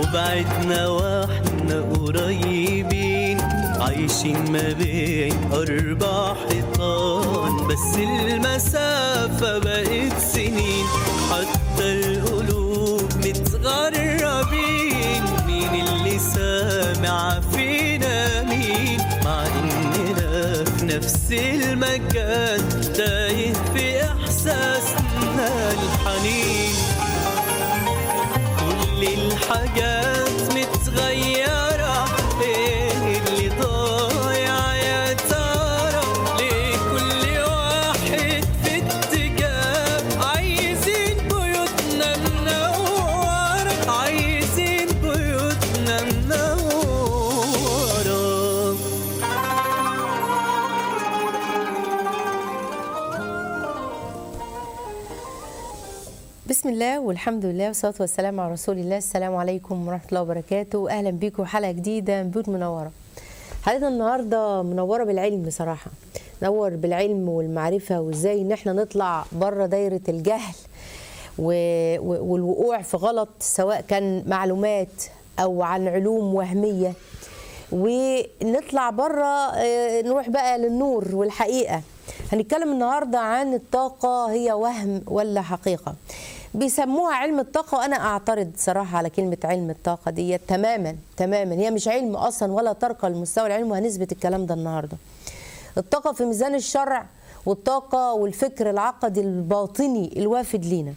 وبعدنا واحنا قريبين عايشين ما بين أربع حيطان بس المسافة بقت سنين حتى القلوب متغربين مين اللي سامع فينا مين مع إننا في نفس المكان تايه في إحساسنا الحنين كل الحاجات متغيرة ايه اللي ضايع يا ترى ليه كل واحد في اتجاه عايزين بيوتنا منورة عايزين بيوتنا منورة بسم الله والحمد لله والصلاة والسلام على رسول الله السلام عليكم ورحمة الله وبركاته أهلا بيكم حلقة جديدة من بيوت منورة حلقتنا النهاردة منورة بالعلم بصراحة نور بالعلم والمعرفة وإزاي إن احنا نطلع بره دايرة الجهل و- و- والوقوع في غلط سواء كان معلومات أو عن علوم وهمية ونطلع بره آه، نروح بقى للنور والحقيقة هنتكلم النهاردة عن الطاقة هي وهم ولا حقيقة بيسموها علم الطاقة وأنا أعترض صراحة على كلمة علم الطاقة دي تماما تماما هي مش علم أصلا ولا ترقى لمستوى العلم وهنثبت الكلام ده النهاردة الطاقة في ميزان الشرع والطاقة والفكر العقدي الباطني الوافد لينا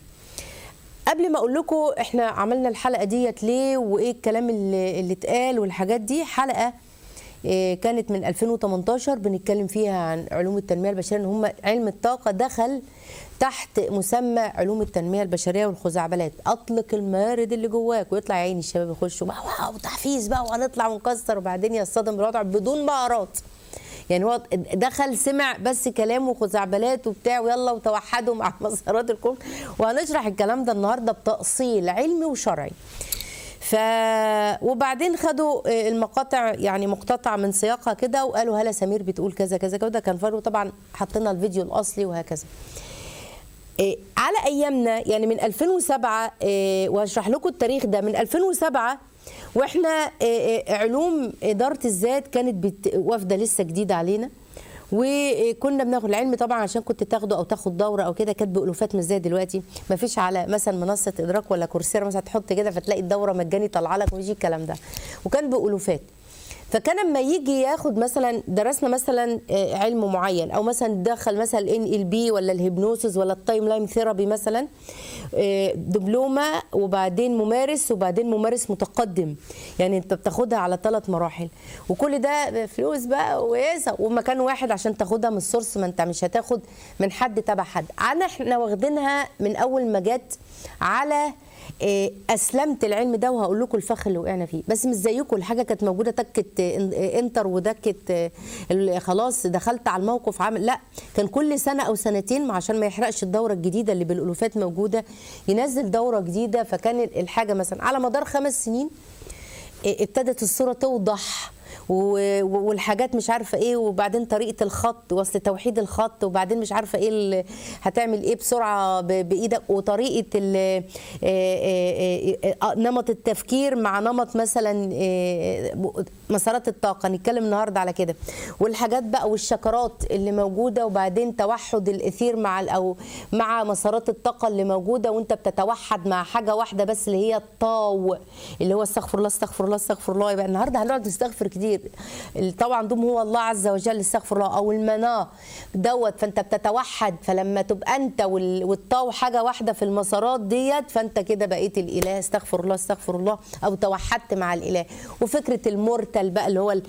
قبل ما اقول لكم احنا عملنا الحلقه ديت ليه وايه الكلام اللي, اللي اتقال والحاجات دي حلقه إيه، كانت من 2018 بنتكلم فيها عن علوم التنميه البشريه ان هم علم الطاقه دخل تحت مسمى علوم التنميه البشريه والخزعبلات اطلق المارد اللي جواك ويطلع يا عيني الشباب يخشوا بقى واو تحفيز بقى وهنطلع ونكسر وبعدين يصطدم بالوضع بدون مهارات يعني هو دخل سمع بس كلام وخزعبلات وبتاع ويلا وتوحدوا مع مسارات الكون وهنشرح الكلام ده النهارده بتأصيل علمي وشرعي ف وبعدين خدوا المقاطع يعني مقتطع من سياقها كده وقالوا هلا سمير بتقول كذا كذا كذا كان فرق طبعا حطينا الفيديو الاصلي وهكذا إيه، على ايامنا يعني من 2007 إيه، وهشرح لكم التاريخ ده من 2007 واحنا إيه، إيه، علوم اداره الذات كانت بت- وافده لسه جديده علينا وكنا بناخد العلم طبعا عشان كنت تاخده او تاخد دوره او كده كانت بالوفات مش زي دلوقتي ما فيش على مثلا منصه ادراك ولا كورسيرا مثلا تحط كده فتلاقي الدوره مجاني طالعه لك ويجي الكلام ده وكان بالوفات فكان لما يجي ياخد مثلا درسنا مثلا آه، علم معين او مثلا دخل مثلا الان ال بي ولا الهيبنوسيس ولا التايم لاين ثيرابي مثلا آه، دبلومه وبعدين ممارس وبعدين ممارس متقدم يعني انت بتاخدها على ثلاث مراحل وكل ده بفلوس بقى ويسا ومكان واحد عشان تاخدها من السورس ما انت مش هتاخد من حد تبع حد انا احنا واخدينها من اول ما جت على إيه، اسلمت العلم ده وهقول لكم الفخ اللي وقعنا فيه بس مش زيكم الحاجه كانت موجوده تكت إيه، انتر ودكت إيه، ال- خلاص دخلت على الموقف عامل لا كان كل سنه او سنتين ما عشان ما يحرقش الدوره الجديده اللي بالالوفات موجوده ينزل دوره جديده فكان الحاجه مثلا على مدار خمس سنين إيه، ابتدت الصوره توضح و- و- والحاجات مش عارفه ايه وبعدين طريقه الخط واصل توحيد الخط وبعدين مش عارفه ايه ال- هتعمل ايه بسرعه ب- بايدك وطريقه ال- آه، آه، آه، آه، نمط التفكير مع نمط مثلا آه، ب- مسارات الطاقه نتكلم النهارده على كده والحاجات بقى والشكرات اللي موجوده وبعدين توحد الاثير مع ال- او مع مسارات الطاقه اللي موجوده وانت بتتوحد مع حاجه واحده بس اللي هي الطاو اللي هو استغفر الله استغفر الله استغفر الله يبقى النهارده هنقعد نستغفر كتير طبعا دوم هو الله عز وجل استغفر الله او المناه دوت فانت بتتوحد فلما تبقى انت وال- والطاو حاجه واحده في المسارات ديت فانت كده بقيت الاله استغفر الله استغفر الله او توحدت مع الاله وفكره المورتال بقى اللي هو ال-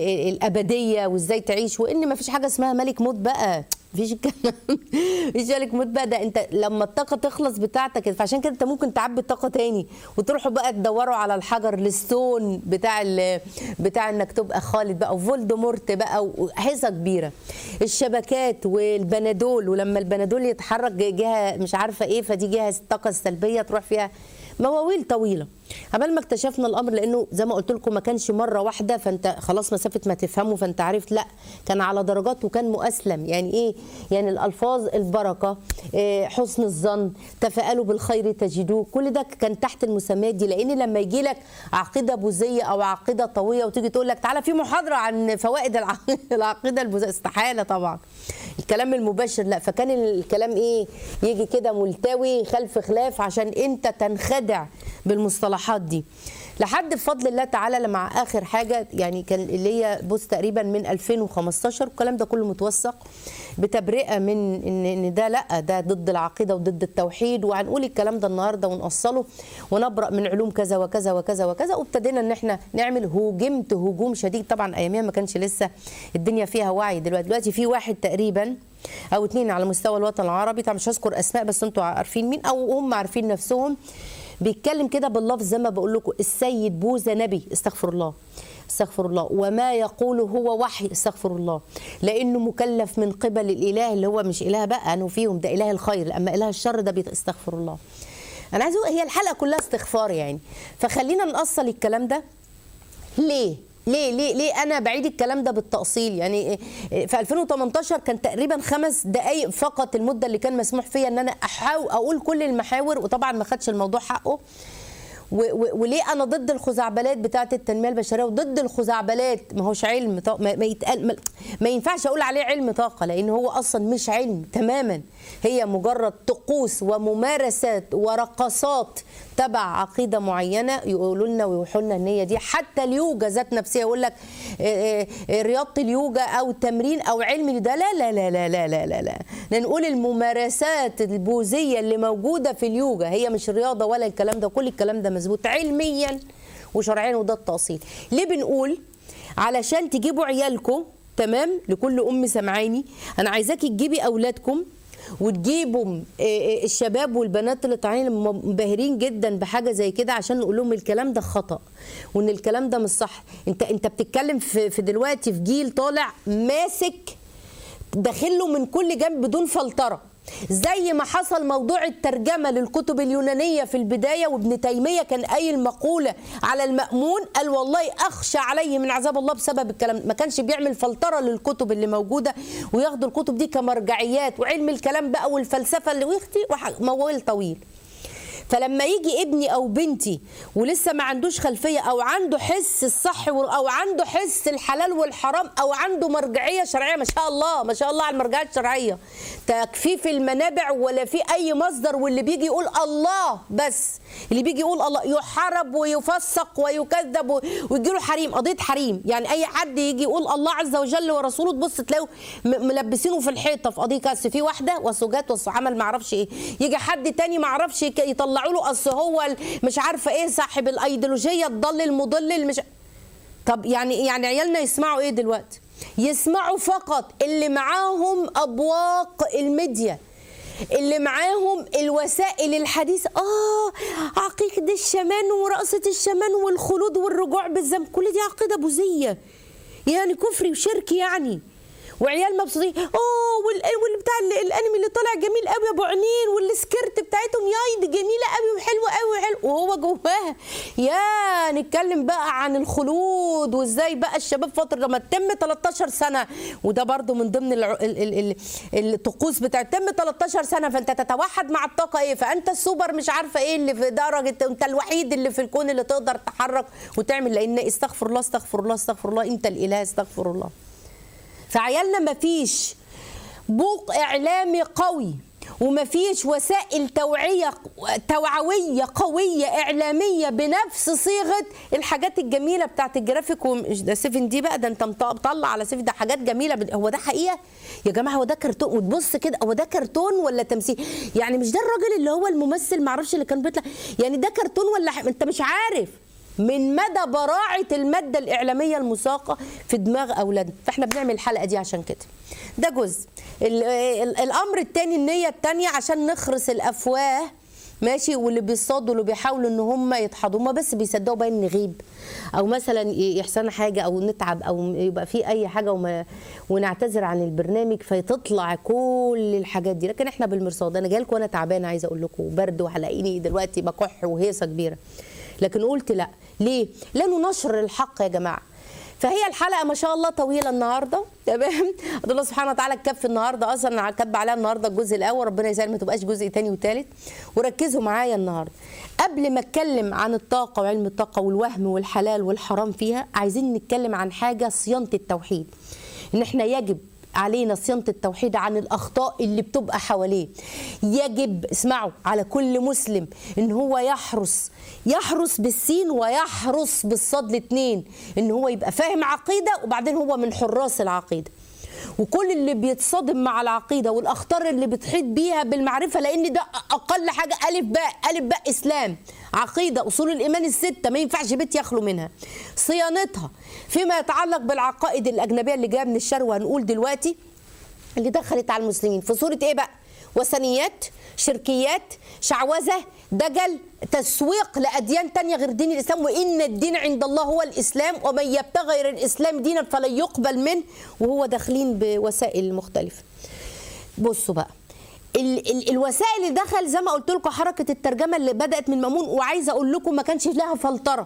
الابديه وازاي تعيش وان ما فيش حاجه اسمها ملك موت بقى مفيش الكلام مفيش مالك موت بقى ده انت لما الطاقه تخلص بتاعتك فعشان كده انت ممكن تعبي الطاقه تاني وتروحوا بقى تدوروا على الحجر الستون بتاع ال- بتاع انك تبقى خالد بقى وفولدمورت بقى وحصه كبيره الشبكات والبنادول ولما البنادول يتحرك جهه مش عارفه ايه فدي جهه الطاقه السلبيه تروح فيها مواويل طويله عبال ما اكتشفنا الامر لانه زي ما قلت لكم ما كانش مره واحده فانت خلاص مسافه ما تفهمه فانت عرفت لا كان على درجات وكان مؤسلم يعني ايه يعني الالفاظ البركه إيه حسن الظن تفاءلوا بالخير تجدوه كل ده كان تحت المسميات دي لان لما يجي لك عقيده بوذيه او عقيده طويه وتيجي تقول لك تعالى في محاضره عن فوائد الع- العقيده البوذيه استحاله طبعا الكلام المباشر لا فكان الكلام ايه يجي كده ملتوي خلف خلاف عشان انت تنخدع بالمصطلحات دي لحد بفضل الله تعالى لما اخر حاجه يعني كان اللي هي بص تقريبا من 2015 الكلام ده كله متوثق بتبرئه من ان ان ده لا ده ضد العقيده وضد التوحيد وهنقول الكلام ده النهارده ونأصله ونبرأ من علوم كذا وكذا وكذا وكذا وابتدينا ان احنا نعمل هجمت هجوم شديد طبعا اياميها ما كانش لسه الدنيا فيها وعي دلوقتي دلوقتي في واحد تقريبا او اتنين على مستوى الوطن العربي طبعا مش هذكر اسماء بس انتوا عارفين مين او هم عارفين نفسهم بيتكلم كده باللفظ زي ما بقول لكم السيد بوذا نبي استغفر الله استغفر الله وما يقوله هو وحي استغفر الله لانه مكلف من قبل الاله اللي هو مش اله بقى انه فيهم ده اله الخير اما اله الشر ده بيت استغفر الله انا عايز أقول هي الحلقه كلها استغفار يعني فخلينا نأصل الكلام ده ليه ليه ليه ليه انا بعيد الكلام ده بالتاصيل يعني في 2018 كان تقريبا خمس دقائق فقط المده اللي كان مسموح فيها ان انا احاول اقول كل المحاور وطبعا ما خدش الموضوع حقه و- و- وليه انا ضد الخزعبلات بتاعه التنميه البشريه وضد الخزعبلات ما هوش علم طا- ما, ما, يتقال ما, ما ينفعش اقول عليه علم طاقه لان هو اصلا مش علم تماما هي مجرد طقوس وممارسات ورقصات تبع عقيده معينه يقولوا لنا ويوحوا لنا ان هي دي حتى اليوجا ذات نفسها يقول لك آه، آه، رياضه اليوجا او تمرين او علم ده لا لا لا لا لا لا لا, لا. نقول الممارسات البوذيه اللي موجوده في اليوجا هي مش رياضه ولا الكلام ده كل الكلام ده مظبوط علميا وشرعيا وده التأصيل ليه بنقول علشان تجيبوا عيالكم تمام لكل ام سمعاني انا عايزاكي تجيبي اولادكم وتجيبوا آه، آه، الشباب والبنات اللي طالعين منبهرين جدا بحاجه زي كده عشان نقول لهم الكلام ده خطا وان الكلام ده مش صح انت انت بتتكلم في في دلوقتي في جيل طالع ماسك داخله من كل جنب بدون فلتره زي ما حصل موضوع الترجمة للكتب اليونانية في البداية وابن تيمية كان قايل مقولة على المأمون قال والله أخشى عليه من عذاب الله بسبب الكلام ما كانش بيعمل فلترة للكتب اللي موجودة وياخدوا الكتب دي كمرجعيات وعلم الكلام بقى والفلسفة اللي ويختي وح- موال طويل فلما يجي ابني او بنتي ولسه ما عندوش خلفيه او عنده حس الصح وال- او عنده حس الحلال والحرام او عنده مرجعيه شرعيه ما شاء الله ما شاء الله على المرجعيه الشرعيه تكفيف المنابع ولا في اي مصدر واللي بيجي يقول الله بس اللي بيجي يقول الله يحارب ويفسق ويكذب و- ويجي له حريم قضيه حريم يعني اي حد يجي يقول الله عز وجل ورسوله تبص تلاقوا م- ملبسينه في الحيطه في قضيه كاس في واحده وسجات وعمل ما اعرفش ايه يجي حد تاني ما اعرفش يك- يطلعوا له اصل هو ال- مش عارفه ايه صاحب الايديولوجيه الضل المضلل مش طب يعني يعني عيالنا يسمعوا ايه دلوقتي يسمعوا فقط اللي معاهم ابواق الميديا اللي معاهم الوسائل الحديثة اه عقيدة الشمان ورقصة الشمان والخلود والرجوع بالذنب كل دي عقيدة بوذية يعني كفري وشرك يعني وعيال مبسوطين اوه وال- والبتاع ال- الانمي اللي طالع جميل قوي يا ابو عينين والسكرت بتاعتهم ياي دي جميله قوي وحلوه قوي وحلو وهو جواها يا نتكلم بقى عن الخلود وازاي بقى الشباب فتره لما تتم 13 سنه وده برضو من ضمن الع- ال- ال- ال- الطقوس بتاع تم 13 سنه فانت تتوحد مع الطاقه ايه فانت السوبر مش عارفه ايه اللي في درجه انت الوحيد اللي في الكون اللي تقدر تحرك وتعمل لان استغفر الله استغفر الله استغفر الله انت الاله استغفر الله فعيالنا مفيش بوق اعلامي قوي ومفيش وسائل توعيه توعويه قويه اعلاميه بنفس صيغه الحاجات الجميله بتاعت الجرافيك ومش ده 7 دي بقى ده انت مط- مطلع على 7 ده حاجات جميله بد- هو ده حقيقه يا جماعه هو ده كرتون وتبص كده هو ده كرتون ولا تمثيل يعني مش ده الراجل اللي هو الممثل معرفش اللي كان بيطلع يعني ده كرتون ولا ح... انت مش عارف من مدى براعة المادة الإعلامية المساقة في دماغ أولادنا فإحنا بنعمل الحلقة دي عشان كده ده جزء ال- ال- الأمر التاني النية التانية عشان نخرس الأفواه ماشي واللي بيصطادوا واللي بيحاولوا ان هم يدحضوا هم بس بيصدقوا بقى ان نغيب او مثلا ي- يحصل حاجه او نتعب او يبقى في اي حاجه وما ونعتذر عن البرنامج فتطلع كل الحاجات دي لكن احنا بالمرصاد انا جايلكم وانا تعبانه عايزه اقول لكم برد وهلاقيني دلوقتي بكح وهيصه كبيره لكن قلت لا ليه لانه نشر الحق يا جماعه فهي الحلقه ما شاء الله طويله النهارده تمام الله سبحانه وتعالى كف النهارده اصلا كب عليها النهارده الجزء الاول ربنا يسهل ما تبقاش جزء تاني وتالت وركزوا معايا النهارده قبل ما اتكلم عن الطاقه وعلم الطاقه والوهم والحلال والحرام فيها عايزين نتكلم عن حاجه صيانه التوحيد ان احنا يجب علينا صيانة التوحيد عن الأخطاء اللي بتبقى حواليه يجب اسمعوا على كل مسلم إن هو يحرص يحرص بالسين ويحرص بالصاد الاتنين إن هو يبقى فاهم عقيدة وبعدين هو من حراس العقيدة وكل اللي بيتصادم مع العقيدة والأخطار اللي بتحيط بيها بالمعرفة لأن ده أقل حاجة ألف باء ألف باء إسلام عقيدة أصول الإيمان الستة ما ينفعش بيت يخلو منها صيانتها فيما يتعلق بالعقائد الأجنبية اللي جاية من الشر وهنقول دلوقتي اللي دخلت على المسلمين في صورة إيه بقى وثنيات شركيات شعوذة دجل تسويق لأديان تانية غير دين الإسلام وإن الدين عند الله هو الإسلام ومن يبتغي غير الإسلام دينا فلن يقبل منه وهو داخلين بوسائل مختلفة بصوا بقى ال ال الوسائل اللي دخل زي ما قلت لكم حركه الترجمه اللي بدات من مامون وعايزه اقول لكم ما كانش لها فلتره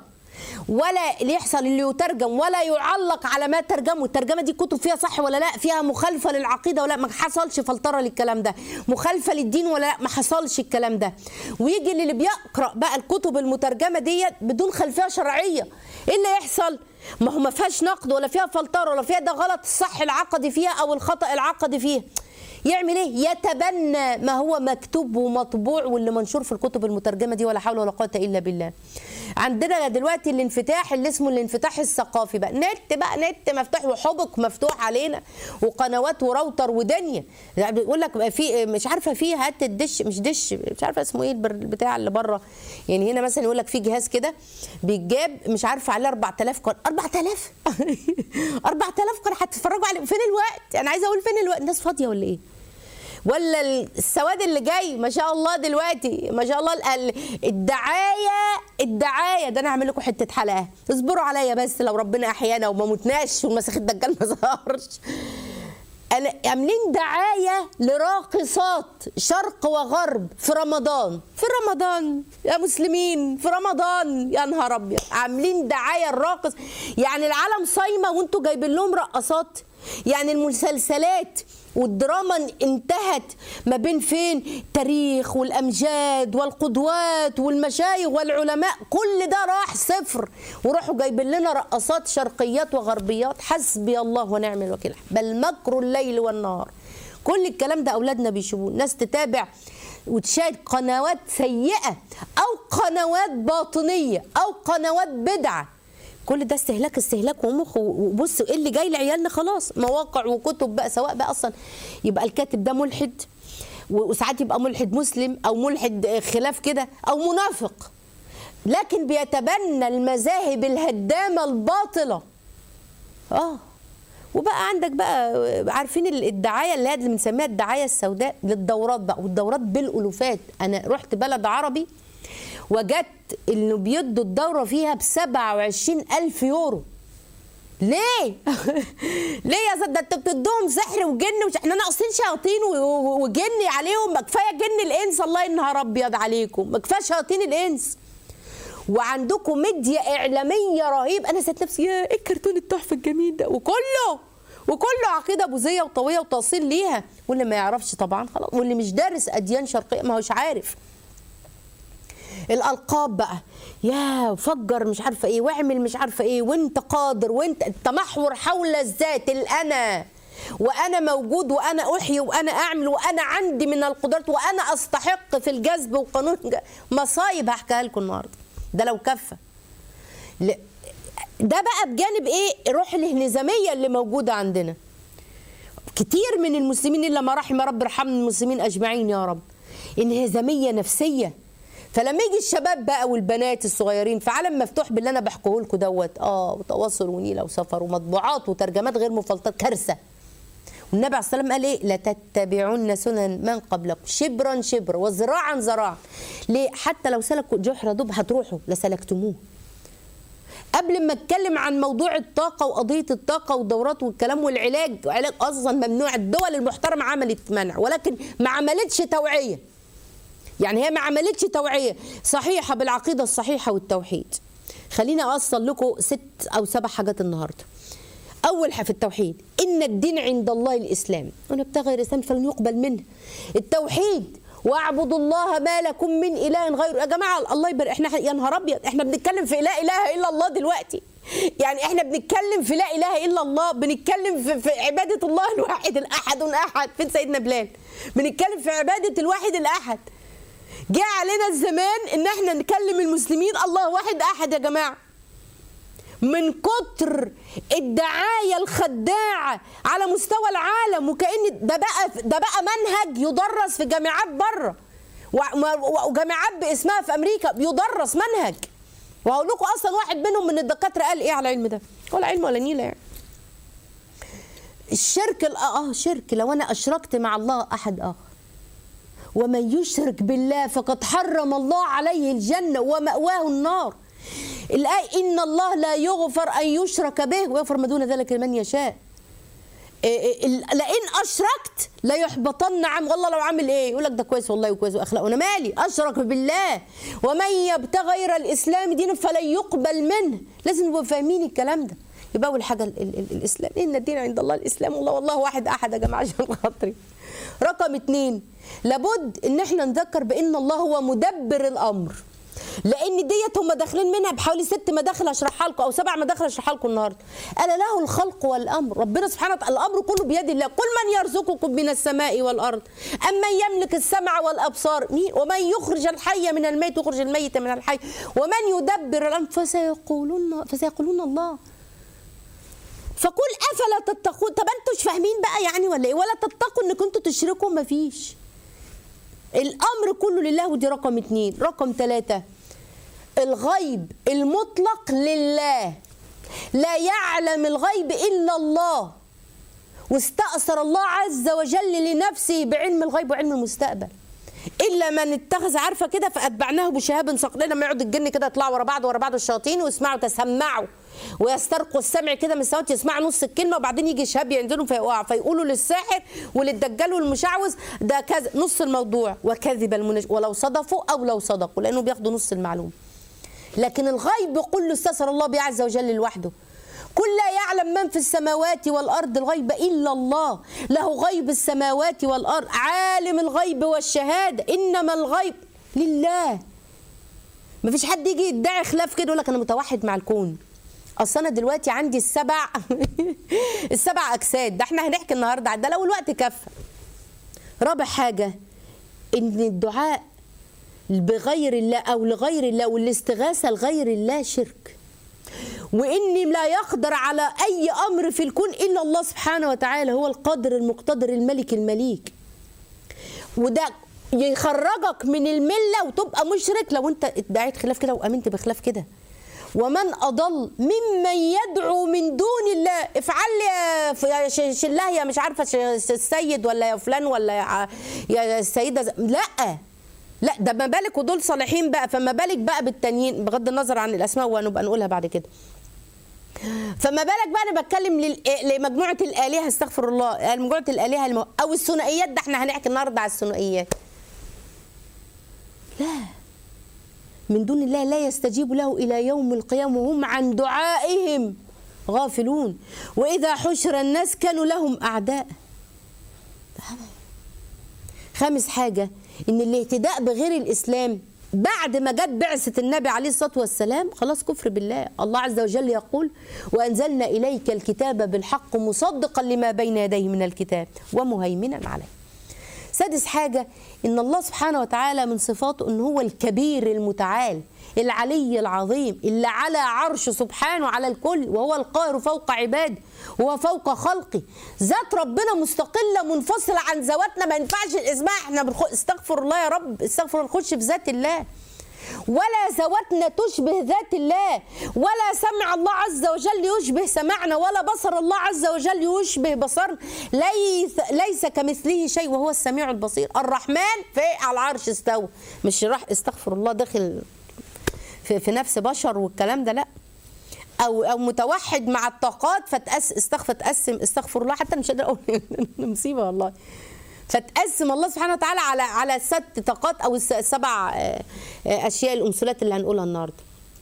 ولا اللي يحصل اللي يترجم ولا يعلق على ما ترجمه الترجمه دي كتب فيها صح ولا لا فيها مخالفه للعقيده ولا ما حصلش فلتره للكلام ده مخالفه للدين ولا لا ما حصلش الكلام ده ويجي اللي بيقرا بقى الكتب المترجمه ديت بدون خلفيه شرعيه ايه اللي يحصل ما هو ما فيهاش نقد ولا فيها فلتره ولا فيها ده غلط الصح العقدي فيها او الخطا العقدي فيها يعمل ايه يتبنى ما هو مكتوب ومطبوع واللي منشور في الكتب المترجمه دي ولا حول ولا قوه الا بالله عندنا دلوقتي الانفتاح اللي اسمه الانفتاح الثقافي بقى نت بقى نت مفتوح وحبك مفتوح علينا وقنوات وراوتر ودنيا يعني بيقول لك بقى في مش عارفه في هات الدش مش دش مش عارفه اسمه ايه البر- البتاع اللي بره يعني هنا مثلا يقول لك في جهاز كده بيتجاب مش عارفه عليه 4000 قناه 4000 4000 قناه هتتفرجوا عليه فين الوقت انا عايزه اقول فين الوقت الناس فاضيه ولا ايه ولا السواد اللي جاي ما شاء الله دلوقتي ما شاء الله ال- الدعايه الدعايه ده انا هعمل لكم حته حلقه اصبروا عليا بس لو ربنا احيانا وما متناش والمسيح الدجال ما ظهرش أنا عاملين دعايه لراقصات شرق وغرب في رمضان في رمضان يا مسلمين في رمضان يا نهار ابيض عاملين دعايه الراقص يعني العالم صايمه وانتوا جايبين لهم رقصات يعني المسلسلات والدراما انتهت ما بين فين تاريخ والامجاد والقدوات والمشايخ والعلماء كل ده راح صفر وراحوا جايبين لنا رقصات شرقيات وغربيات حسبي الله ونعم الوكيل بل مكر الليل والنهار كل الكلام ده اولادنا بيشوفوه ناس تتابع وتشاهد قنوات سيئه او قنوات باطنيه او قنوات بدعه كل ده استهلاك استهلاك ومخ وبص ايه اللي جاي لعيالنا خلاص مواقع وكتب بقى سواء بقى اصلا يبقى الكاتب ده ملحد وساعات يبقى ملحد مسلم او ملحد خلاف كده او منافق لكن بيتبنى المذاهب الهدامه الباطله اه وبقى عندك بقى عارفين الدعايه اللي هي اللي بنسميها الدعايه السوداء للدورات بقى والدورات بالالوفات انا رحت بلد عربي وجدت انه بيدوا الدوره فيها ب 27 الف يورو ليه؟ ليه يا زلمه ده انتوا بتدوهم سحر وجن وش... احنا ناقصين شياطين و- و- وجن عليهم ما كفايه جن الانس الله ينهار ابيض عليكم ما كفايه شياطين الانس وعندكم ميديا اعلاميه رهيب انا ذات نفسي يا ايه الكرتون التحفه الجميل ده وكله وكله عقيده بوذيه وطويه وتاصيل ليها واللي ما يعرفش طبعا خلاص واللي مش دارس اديان شرقيه ما هوش عارف الالقاب بقى يا فجر مش عارفه ايه واعمل مش عارفه ايه وانت قادر وانت التمحور حول الذات الانا وانا موجود وانا احيي وانا اعمل وانا عندي من القدرات وانا استحق في الجذب وقانون ج- مصايب هحكيها لكم النهارده ده لو كفى ل- ده بقى بجانب ايه الروح الانهزاميه اللي موجوده عندنا كتير من المسلمين الا ما رحم رب ارحمنا المسلمين اجمعين يا رب انهزاميه نفسيه فلما يجي الشباب بقى والبنات الصغيرين في عالم مفتوح باللي انا بحكيه لكم دوت اه وتواصل ونيله وسفر ومطبوعات وترجمات غير مفلتره كارثه النبي عليه الصلاه والسلام قال ايه لتتبعن سنن من قبلكم شبرا شبرا وذراعا ذراعا ليه حتى لو سلكوا جحر دب هتروحوا لسلكتموه قبل ما اتكلم عن موضوع الطاقه وقضيه الطاقه والدورات والكلام والعلاج علاج اصلا ممنوع الدول المحترمه عملت منع ولكن ما عملتش توعيه يعني هي ما عملتش توعيه صحيحه بالعقيده الصحيحه والتوحيد خليني اوصل لكم ست او سبع حاجات النهارده اول حاجه في التوحيد ان الدين عند الله الاسلام ونبتغي غير الاسلام فلن يقبل منه التوحيد واعبدوا الله ما لكم من اله غيره يا جماعه الله يبارك احنا يا نهار ابيض احنا بنتكلم في لا اله الا الله دلوقتي يعني احنا بنتكلم في لا اله الا الله بنتكلم في, في عباده الله الواحد الاحد احد فين سيدنا بلال بنتكلم في عباده الواحد الاحد جه علينا الزمان ان احنا نكلم المسلمين الله واحد احد يا جماعه من كتر الدعايه الخداعه على مستوى العالم وكان ده بقى ده بقى منهج يدرس في جامعات بره وجامعات باسمها في امريكا بيدرس منهج وهقول لكم اصلا واحد منهم من الدكاتره قال ايه على العلم ده ولا علم ولا نيله يعني الشرك اه شرك لو انا اشركت مع الله احد اخر ومن يشرك بالله فقد حرم الله عليه الجنه ومأواه النار الآية إن الله لا يغفر أن يشرك به ويغفر ما دون ذلك لمن يشاء لئن أشركت لا يحبطن عم والله لو عامل إيه يقول لك ده كويس والله وكويس وأخلاق أنا مالي أشرك بالله ومن يبتغي غير الإسلام دينا فلن يقبل منه لازم نبقى فاهمين الكلام ده يبقى أول حاجة ال ال الإسلام إن الدين عند الله الإسلام والله والله واحد أحد يا جماعة عشان خاطري رقم اتنين لابد إن احنا نذكر بأن الله هو مدبر الأمر لان ديت هم داخلين منها بحوالي ست مداخل هشرحها لكم او سبع مداخل هشرحها لكم النهارده الا له الخلق والامر ربنا سبحانه وتعالى الامر كله بيد الله قل من يرزقكم من السماء والارض اما يملك السمع والابصار مين ومن يخرج الحي من الميت ويخرج الميت من الحي ومن يدبر الامر فسيقولون فسيقولون الله فقل افلا تتقون طب انتوا مش فاهمين بقى يعني ولا ايه ولا تتقوا انكم انتوا تشركوا مفيش الامر كله لله ودي رقم اتنين رقم ثلاثة الغيب المطلق لله لا يعلم الغيب الا الله واستأثر الله عز وجل لنفسه بعلم الغيب وعلم المستقبل الا من اتخذ عارفه كده فاتبعناه بشهاب ثقيل لما يقعد الجن كده يطلعوا ورا بعض ورا بعض الشياطين ويسمعوا تسمعوا ويسترقوا السمع كده من السماوات يسمعوا نص الكلمه وبعدين يجي شهاب ينزلوا فيقع فيقولوا للساحر وللدجال والمشعوذ ده كذا نص الموضوع وكذب المنج ولو صدفوا او لو صدقوا لانه بياخدوا نص المعلومه لكن الغيب كله استثر الله به عز وجل لوحده كل لا يعلم من في السماوات والارض الغيب الا الله له غيب السماوات والارض عالم الغيب والشهاده انما الغيب لله ما فيش حد يجي يدعي خلاف كده يقول لك انا متوحد مع الكون اصل انا دلوقتي عندي السبع السبع اجساد ده احنا هنحكي النهارده ده لو الوقت كفى رابع حاجه ان الدعاء بغير الله او لغير الله والاستغاثه لغير الله شرك وان لا يقدر على اي امر في الكون الا الله سبحانه وتعالى هو القادر المقتدر الملك المليك وده يخرجك من المله وتبقى مشرك لو انت ادعيت خلاف كده وامنت بخلاف كده ومن اضل ممن يدعو من دون الله افعل يا شله يا مش عارفه السيد ولا يا فلان ولا يا, يا السيده لا لا ده ما بالك ودول صالحين بقى فما بالك بقى بالتانيين بغض النظر عن الاسماء وهنبقى نقولها بعد كده فما بالك بقى انا بتكلم لل... لمجموعه الالهه استغفر الله مجموعه الالهه الم... او الثنائيات ده احنا هنحكي النهارده على الثنائيات لا من دون الله لا يستجيب له الى يوم القيامه وهم عن دعائهم غافلون واذا حشر الناس كانوا لهم اعداء خامس حاجه ان الاهتداء بغير الاسلام بعد ما جت بعثة النبي عليه الصلاة والسلام خلاص كفر بالله الله عز وجل يقول وأنزلنا إليك الكتاب بالحق مصدقا لما بين يديه من الكتاب ومهيمنا عليه سادس حاجة إن الله سبحانه وتعالى من صفاته إن هو الكبير المتعال العلي العظيم اللي على عرشه سبحانه على الكل وهو القاهر فوق عباده وهو فوق خلقه ذات ربنا مستقلة منفصلة عن ذواتنا ما ينفعش الإسماع احنا بنخ... استغفر الله يا رب استغفر نخش في ذات الله ولا ذواتنا تشبه ذات الله ولا سمع الله عز وجل يشبه سمعنا ولا بصر الله عز وجل يشبه بصرنا ليس ليس كمثله شيء وهو السميع البصير الرحمن في على العرش استوى مش راح استغفر الله داخل في, في نفس بشر والكلام ده لا او او متوحد مع الطاقات فتأس استغفر تقسم استغفر الله حتى مش قادره اقول مصيبه والله فتقسم الله سبحانه وتعالى على على ست طاقات او الس- السبع آه، آه، اشياء الامثلات اللي هنقولها النهارده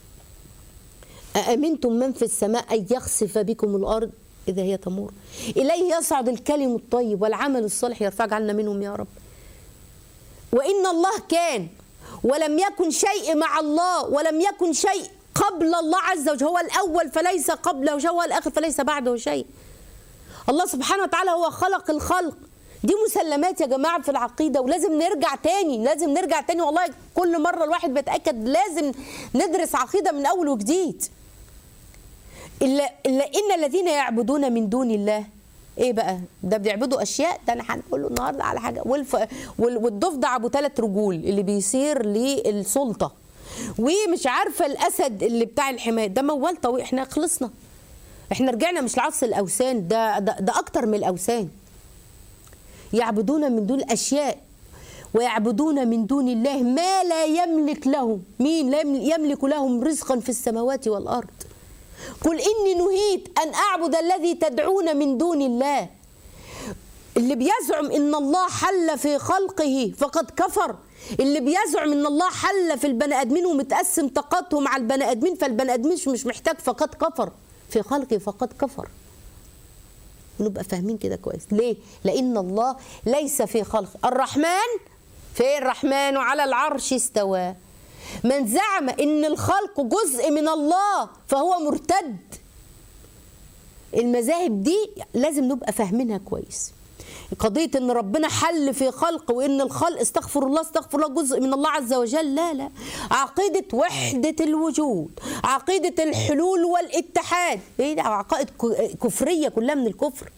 أأمنتم من في السماء أن يخسف بكم الأرض إذا هي تمور إليه يصعد الكلم الطيب والعمل الصالح يرفع جعلنا منهم يا رب وإن الله كان ولم يكن شيء مع الله ولم يكن شيء قبل الله عز وجل هو الأول فليس قبله شيء هو الآخر فليس بعده شيء الله سبحانه وتعالى هو خلق الخلق دي مسلمات يا جماعة في العقيدة ولازم نرجع تاني لازم نرجع تاني والله كل مرة الواحد بيتأكد لازم ندرس عقيدة من أول وجديد إلا, إلا إن الذين يعبدون من دون الله ايه بقى ده بيعبدوا اشياء ده انا هنقول له النهارده على حاجه والف... وال... والضفدع ابو ثلاث رجول اللي بيصير للسلطه ومش عارفه الاسد اللي بتاع الحمايه ده موال طويل احنا خلصنا احنا رجعنا مش لعصر الاوثان ده ده, ده اكتر من الاوثان يعبدون من دون اشياء ويعبدون من دون الله ما لا يملك لهم مين لا يملك لهم رزقا في السماوات والارض قل اني نهيت ان اعبد الذي تدعون من دون الله اللي بيزعم ان الله حل في خلقه فقد كفر اللي بيزعم ان الله حل في البني ادمين ومتقسم طاقاتهم على البني ادمين فالبني ادمين مش محتاج فقد كفر في خلقه فقد كفر نبقى فاهمين كده كويس ليه لان الله ليس في خلق الرحمن في الرحمن على العرش استوى من زعم ان الخلق جزء من الله فهو مرتد المذاهب دي لازم نبقى فاهمينها كويس قضية ان ربنا حل في خلق وان الخلق استغفر الله استغفر الله جزء من الله عز وجل لا لا عقيدة وحدة الوجود عقيدة الحلول والاتحاد ايه ده عقائد ك- كفرية كلها من الكفر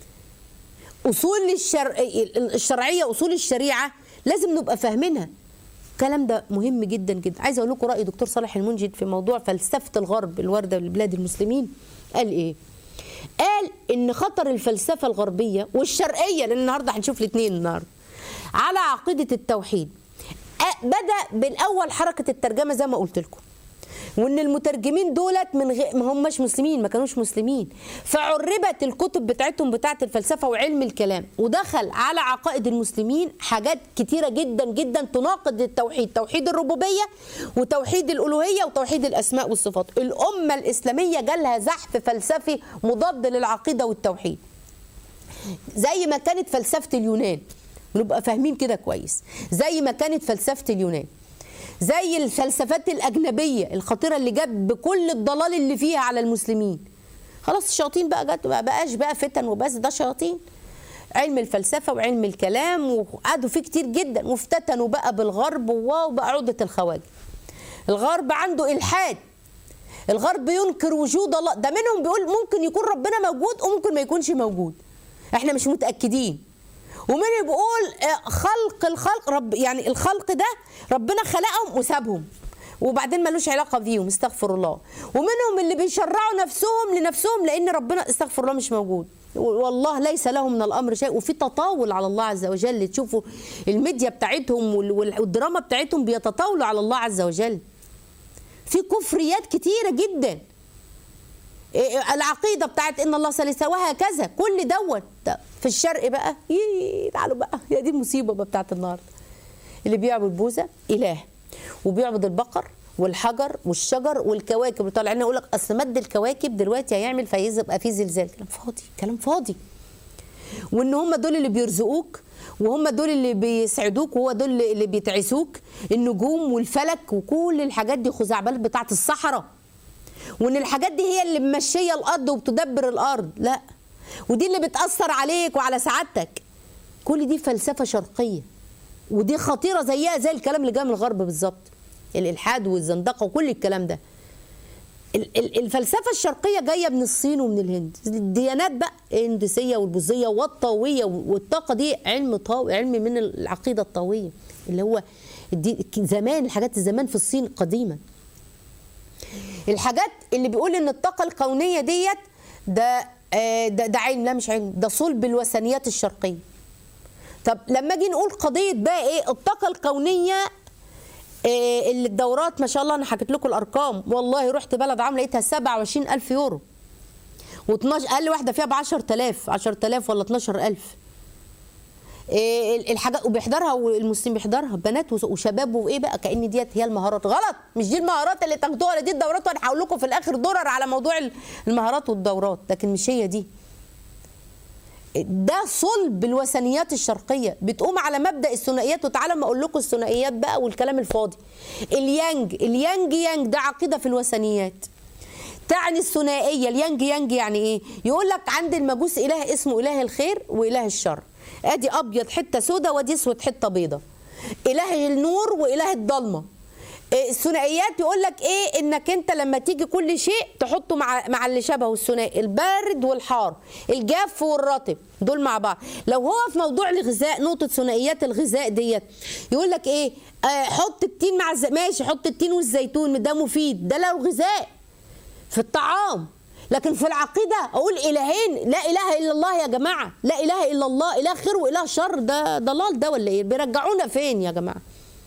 اصول الشر... الشرعية اصول الشريعة لازم نبقى فاهمينها الكلام ده مهم جدا جدا عايزه اقول لكم راي دكتور صالح المنجد في موضوع فلسفه الغرب الوارده لبلاد المسلمين قال ايه قال ان خطر الفلسفه الغربيه والشرقيه لان النهارده هنشوف الاثنين النهارده على عقيده التوحيد أ- بدا بالاول حركه الترجمه زي ما قلت لكم وان المترجمين دولت من غير ما هماش مسلمين ما كانوش مسلمين فعربت الكتب بتاعتهم بتاعه الفلسفه وعلم الكلام ودخل على عقائد المسلمين حاجات كتيره جدا جدا تناقض التوحيد توحيد الربوبيه وتوحيد الالوهيه وتوحيد الاسماء والصفات الامه الاسلاميه جالها زحف فلسفي مضاد للعقيده والتوحيد زي ما كانت فلسفه اليونان نبقى فاهمين كده كويس زي ما كانت فلسفه اليونان زي الفلسفات الأجنبية الخطيرة اللي جت بكل الضلال اللي فيها على المسلمين خلاص الشياطين بقى جت ما بقاش بقى فتن وبس ده شياطين علم الفلسفة وعلم الكلام وقعدوا فيه كتير جدا وافتتنوا بقى بالغرب وواو بقى عودة الخواجة الغرب عنده إلحاد الغرب ينكر وجود الله ده منهم بيقول ممكن يكون ربنا موجود وممكن ما يكونش موجود احنا مش متأكدين ومن بيقول آه، خلق الخلق رب يعني الخلق ده ربنا خلقهم وسابهم وبعدين ملوش علاقه بيهم استغفر الله ومنهم اللي بيشرعوا نفسهم لنفسهم لان ربنا استغفر الله مش موجود والله ليس له من الامر شيء وفي تطاول على الله عز وجل تشوفوا الميديا بتاعتهم وال- وال- والدراما بتاعتهم بيتطاولوا على الله عز وجل في كفريات كتيره جدا إيه العقيده بتاعت ان الله ثالثه وهكذا كل دوت ده في الشرق بقى يي تعالوا بقى هي دي المصيبه بقى بتاعت النهارده اللي بيعبد بوذا اله وبيعبد البقر والحجر والشجر والكواكب وطالعين يقول لك اصل مد الكواكب دلوقتي هيعمل فيبقى في زلزال كلام فاضي كلام فاضي وان هم دول اللي بيرزقوك وهم دول اللي بيسعدوك وهو دول اللي بيتعسوك النجوم والفلك وكل الحاجات دي خزعبلات بتاعت الصحراء وان الحاجات دي هي اللي ممشيه الارض وبتدبر الارض لا ودي اللي بتاثر عليك وعلى سعادتك كل دي فلسفه شرقيه ودي خطيره زيها زي الكلام اللي جاي من الغرب بالظبط الالحاد والزندقه وكل الكلام ده ال- ال- الفلسفه الشرقيه جايه من الصين ومن الهند الديانات بقى الهندسيه والبوذيه والطاويه والطاقه دي علم طاوي علم من العقيده الطاويه اللي هو دي زمان الحاجات الزمان في الصين قديما الحاجات اللي بيقول ان الطاقه الكونيه ديت ده آه، ده, ده علم لا مش علم ده صلب الوثنيات الشرقيه طب لما اجي نقول قضيه بقى ايه الطاقه الكونيه آه، اللي الدورات ما شاء الله انا حكيت لكم الارقام والله رحت بلد عامله لقيتها 27000 يورو و12 اقل واحده فيها ب 10000 10000 ولا 12000 إيه الحاجات وبيحضرها والمسلمين بيحضرها بنات وس- وشباب وايه بقى كان ديت هي المهارات غلط مش دي المهارات اللي تاخدوها ولا دي الدورات وانا هقول لكم في الاخر درر على موضوع ال- المهارات والدورات لكن مش هي دي ده صلب الوثنيات الشرقيه بتقوم على مبدا الثنائيات وتعالى ما اقول لكم الثنائيات بقى والكلام الفاضي اليانج اليانج يانج ده عقيده في الوثنيات تعني الثنائيه اليانج يانج يعني ايه يقول لك عند المجوس اله اسمه اله الخير واله الشر ادي ابيض حته سودة وادي اسود حته بيضة اله النور واله الضلمه إيه الثنائيات يقول لك ايه انك انت لما تيجي كل شيء تحطه مع مع اللي شبهه الثنائي البارد والحار الجاف والرطب دول مع بعض لو هو في موضوع الغذاء نقطه ثنائيات الغذاء ديت يقول لك ايه آه حط التين مع الز... ماشي حط التين والزيتون ده مفيد ده لو غذاء في الطعام لكن في العقيدة أقول إلهين لا إله إلا الله يا جماعة لا إله إلا الله إله خير وإله شر ده ضلال ده ولا إيه بيرجعونا فين يا جماعة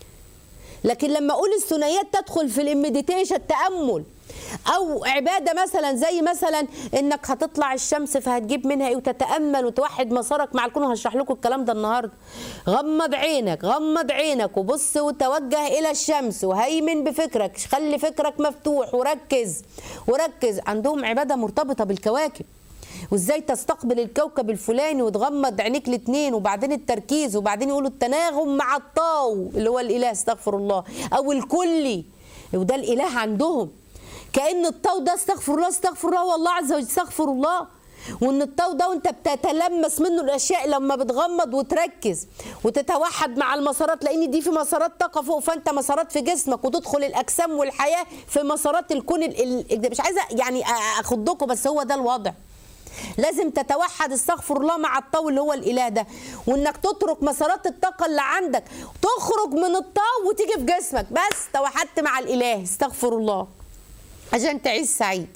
لكن لما أقول الثنائيات تدخل في المديتيشن التأمل أو عبادة مثلا زي مثلا إنك هتطلع الشمس فهتجيب منها إيه وتتأمل وتوحد مسارك مع الكون هشرح لكم الكلام ده النهاردة غمض عينك غمض عينك وبص وتوجه إلى الشمس وهيمن بفكرك خلي فكرك مفتوح وركز وركز عندهم عبادة مرتبطة بالكواكب وازاي تستقبل الكوكب الفلاني وتغمض عينيك الاثنين وبعدين التركيز وبعدين يقولوا التناغم مع الطاو اللي هو الاله استغفر الله او الكلي وده الاله عندهم كان الطاو ده استغفر الله استغفر الله والله عز وجل استغفر الله وان الطاو ده وانت بتتلمس منه الاشياء لما بتغمض وتركز وتتوحد مع المسارات لان دي في مسارات طاقه فوق فانت مسارات في جسمك وتدخل الاجسام والحياه في مسارات الكون ال- ال- مش عايزه يعني اخضكم بس هو ده الوضع لازم تتوحد استغفر الله مع الطاو اللي هو الاله ده وانك تترك مسارات الطاقه اللي عندك تخرج من الطاو وتيجي في جسمك بس توحدت مع الاله استغفر الله عشان تعيش سعيد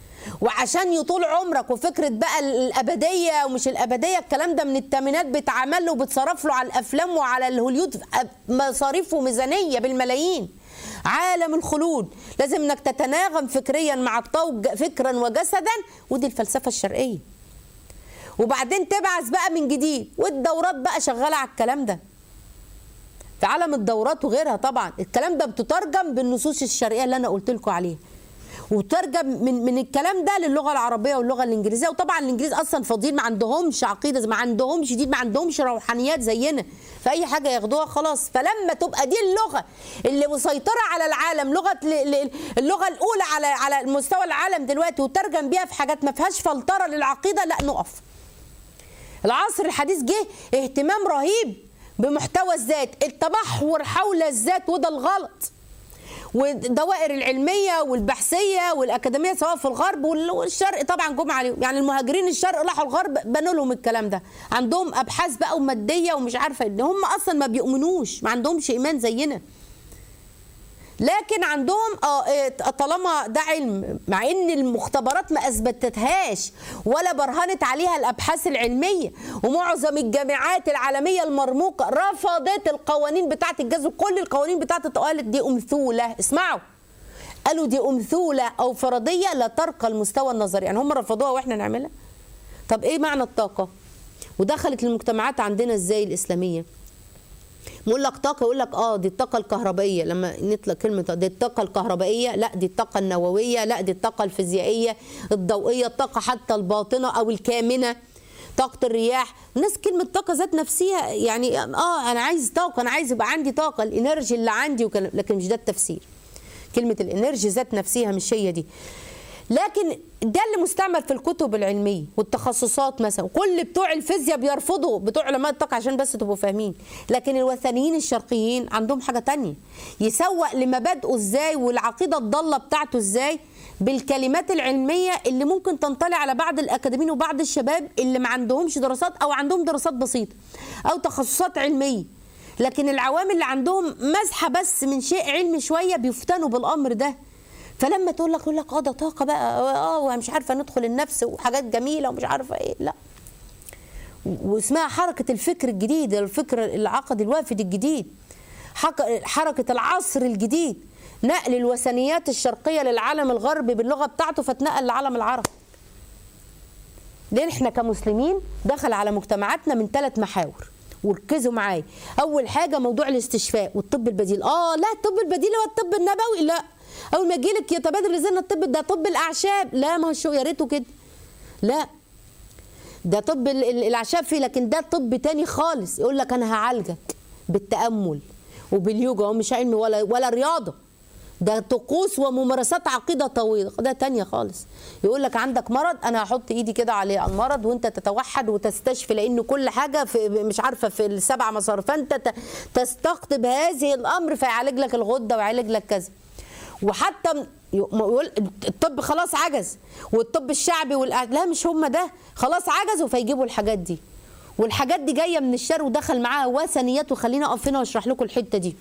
وعشان يطول عمرك وفكره بقى الابديه ومش الابديه الكلام ده من الثمانينات بيتعمل له وبتصرف له على الافلام وعلى الهوليود مصاريف وميزانيه بالملايين عالم الخلود لازم انك تتناغم فكريا مع الطو فكرا وجسدا ودي الفلسفه الشرقيه وبعدين تبعث بقى من جديد والدورات بقى شغاله على الكلام ده في عالم الدورات وغيرها طبعا الكلام ده بتترجم بالنصوص الشرقيه اللي انا قلت لكم عليها وترجم من من الكلام ده للغه العربيه واللغه الانجليزيه وطبعا الانجليز اصلا فاضيين ما عندهمش عقيده ما عندهمش دين ما عندهمش روحانيات زينا فاي حاجه ياخدوها خلاص فلما تبقى دي اللغه اللي مسيطره على العالم لغه اللغه الاولى على على مستوى العالم دلوقتي وترجم بيها في حاجات ما فيهاش فلتره للعقيده لا نقف العصر الحديث جه اهتمام رهيب بمحتوى الذات التبحور حول الذات وده الغلط والدوائر العلميه والبحثيه والاكاديميه سواء في الغرب والشرق طبعا جم عليهم يعني المهاجرين الشرق راحوا الغرب بنوا لهم الكلام ده عندهم ابحاث بقى وماديه ومش عارفه ان هم اصلا ما بيؤمنوش ما عندهمش ايمان زينا لكن عندهم اه طالما ده علم مع ان المختبرات ما اثبتتهاش ولا برهنت عليها الابحاث العلميه ومعظم الجامعات العالميه المرموقه رفضت القوانين بتاعه الجذب كل القوانين بتاعه قالت دي امثوله اسمعوا قالوا دي امثوله او فرضيه لا ترقى المستوى النظري يعني هم رفضوها واحنا نعملها طب ايه معنى الطاقه ودخلت المجتمعات عندنا ازاي الاسلاميه بقول لك طاقه يقول لك اه دي الطاقه الكهربائيه لما نطلق كلمه دي الطاقه الكهربائيه لا دي الطاقه النوويه لا دي الطاقه الفيزيائيه الضوئيه الطاقه حتى الباطنه او الكامنه طاقه الرياح الناس كلمه طاقه ذات نفسها يعني اه انا عايز طاقه انا عايز يبقى عندي طاقه الانرجي اللي عندي وكلام لكن مش ده التفسير كلمه الانرجي ذات نفسها مش هي دي لكن ده اللي مستعمل في الكتب العلميه والتخصصات مثلا كل بتوع الفيزياء بيرفضوا بتوع علماء الطاقه عشان بس تبقوا فاهمين لكن الوثنيين الشرقيين عندهم حاجه تانية يسوق لمبادئه ازاي والعقيده الضاله بتاعته ازاي بالكلمات العلميه اللي ممكن تنطلي على بعض الاكاديميين وبعض الشباب اللي ما عندهمش دراسات او عندهم دراسات بسيطه او تخصصات علميه لكن العوام اللي عندهم مسحه بس من شيء علمي شويه بيفتنوا بالامر ده فلما تقول لك يقول لك اه ده طاقه بقى اه ومش عارفه ندخل النفس وحاجات جميله ومش عارفه ايه لا واسمها حركه الفكر الجديد الفكر العقد الوافد الجديد حك- حركه العصر الجديد نقل الوثنيات الشرقيه للعالم الغربي باللغه بتاعته فتنقل لعالم العرب لان احنا كمسلمين دخل على مجتمعاتنا من ثلاث محاور وركزوا معايا اول حاجه موضوع الاستشفاء والطب البديل اه لا الطب البديل هو الطب النبوي لا اول ما يجيلك يتبادل ذهن الطب ده طب الاعشاب لا ما هو شو يا ريته كده لا ده طب ال- ال- الاعشاب فيه لكن ده طب تاني خالص يقول لك انا هعالجك بالتامل وباليوجا هو مش علم ولا ولا رياضه ده طقوس وممارسات عقيده طويله ده تانية خالص يقول لك عندك مرض انا هحط ايدي كده عليه على المرض وانت تتوحد وتستشفي لان كل حاجه في مش عارفه في السبع مسار فانت ت- تستقطب هذه الامر فيعالج لك الغده ويعالج لك كذا وحتى م- يقول الطب خلاص عجز والطب الشعبي والأ... لا مش هم ده خلاص عجزوا فيجيبوا الحاجات دي والحاجات دي جايه من الشرق ودخل معاها وثنيات وخلينا اقف هنا واشرح لكم الحته دي